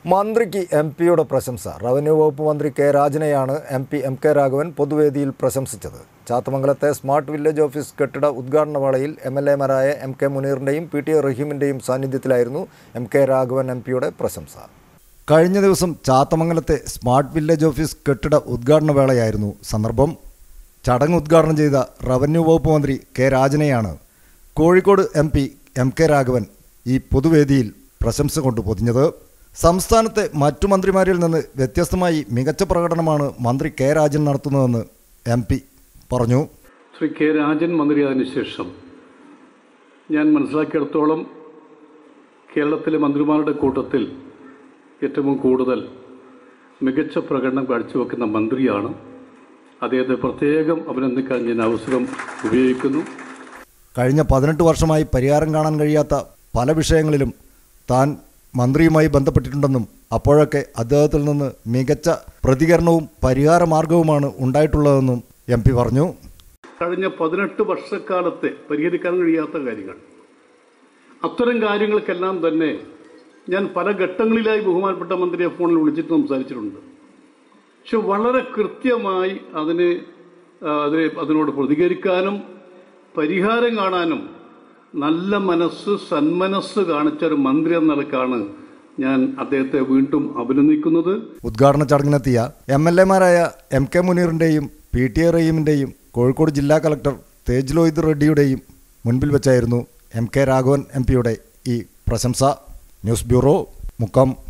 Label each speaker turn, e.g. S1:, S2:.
S1: മന്ത്രിക്ക് എം പിയുടെ പ്രശംസ റവന്യൂ വകുപ്പ് മന്ത്രി കെ രാജനെയാണ് M P M K Raghavan പൊതുവേദിയിൽ പ്രശംസിച്ചത് ചാത്തമംഗലത്തെ സ്മാർട്ട് വില്ലേജ് ഓഫീസ് കെട്ടിട ഉദ്ഘാടന വേളയിൽ എം എൽ എമാരായ എം കെ മുനീറിൻ്റെയും പി ടി എ റഹീമിൻ്റെയും സാന്നിധ്യത്തിലായിരുന്നു എം കെ രാഘവൻ എം പിയുടെ പ്രശംസ കഴിഞ്ഞ ദിവസം ചാത്തമംഗലത്തെ സ്മാർട്ട് വില്ലേജ് ഓഫീസ് കെട്ടിട ഉദ്ഘാടന വേളയായിരുന്നു സന്ദർഭം ചടങ്ങ് ഉദ്ഘാടനം ചെയ്ത റവന്യൂ വകുപ്പ് മന്ത്രി കെ രാജനെയാണ് Kozhikode M P M K Raghavan ഈ പൊതുവേദിയിൽ പ്രശംസ കൊണ്ട് പൊതിഞ്ഞത് സംസ്ഥാനത്തെ മറ്റു മന്ത്രിമാരിൽ നിന്ന് വ്യത്യസ്തമായി മികച്ച പ്രകടനമാണ് മന്ത്രി കെ രാജൻ നടത്തുന്നതെന്ന് എം പി പറഞ്ഞു
S2: ശ്രീ കെ രാജൻ മന്ത്രിയായതിനു ശേഷം ഞാൻ മനസ്സിലാക്കിയിടത്തോളം കേരളത്തിലെ മന്ത്രിമാരുടെ കൂട്ടത്തിൽ ഏറ്റവും കൂടുതൽ മികച്ച പ്രകടനം കാഴ്ചവെക്കുന്ന മന്ത്രിയാണ് അദ്ദേഹത്തെ പ്രത്യേകം അഭിനന്ദിക്കാൻ ഞാൻ അവസരം ഉപയോഗിക്കുന്നു
S1: കഴിഞ്ഞ പതിനെട്ട് വർഷമായി പരിഹാരം കാണാൻ കഴിയാത്ത പല വിഷയങ്ങളിലും താൻ മന്ത്രിയുമായി ബന്ധപ്പെട്ടിട്ടുണ്ടെന്നും അപ്പോഴൊക്കെ അദ്ദേഹത്തിൽ നിന്ന് മികച്ച പ്രതികരണവും പരിഹാര മാർഗവുമാണ് ഉണ്ടായിട്ടുള്ളതെന്നും എം പി പറഞ്ഞു
S2: കഴിഞ്ഞ പതിനെട്ട് വർഷക്കാലത്തെ പരിഹരിക്കാൻ കഴിയാത്ത കാര്യങ്ങൾ അത്തരം കാര്യങ്ങൾക്കെല്ലാം തന്നെ ഞാൻ പല ഘട്ടങ്ങളിലായി ബഹുമാനപ്പെട്ട മന്ത്രിയെ ഫോണിൽ വിളിച്ചിട്ട് സംസാരിച്ചിട്ടുണ്ട് പക്ഷെ വളരെ കൃത്യമായി അതിന് ആ, അതിനെ അതിനോട് പ്രതികരിക്കാനും പരിഹാരം കാണാനും നല്ല മനസ്സ് സന്മനസ്സ് കാണിച്ച ഒരു മന്ത്രി എന്ന നിലക്കാണ് ഞാൻ അദ്ദേഹത്തെ വീണ്ടും അഭിനന്ദിക്കുന്നത്
S1: ഉദ്ഘാടന ചടങ്ങിനെത്തിയ എം എൽ എമാരായ എം കെ മുനീറിൻ്റെയും പി ടി എ റഹീമിൻ്റെയും കോഴിക്കോട് ജില്ലാ കളക്ടർ തേജ് ലോയിദ് റെഡ്ഡിയുടെയും മുൻപിൽ വെച്ചായിരുന്നു എം കെ രാഘവൻ എം പിയുടെ ഈ പ്രശംസ ന്യൂസ് ബ്യൂറോ മുക്കം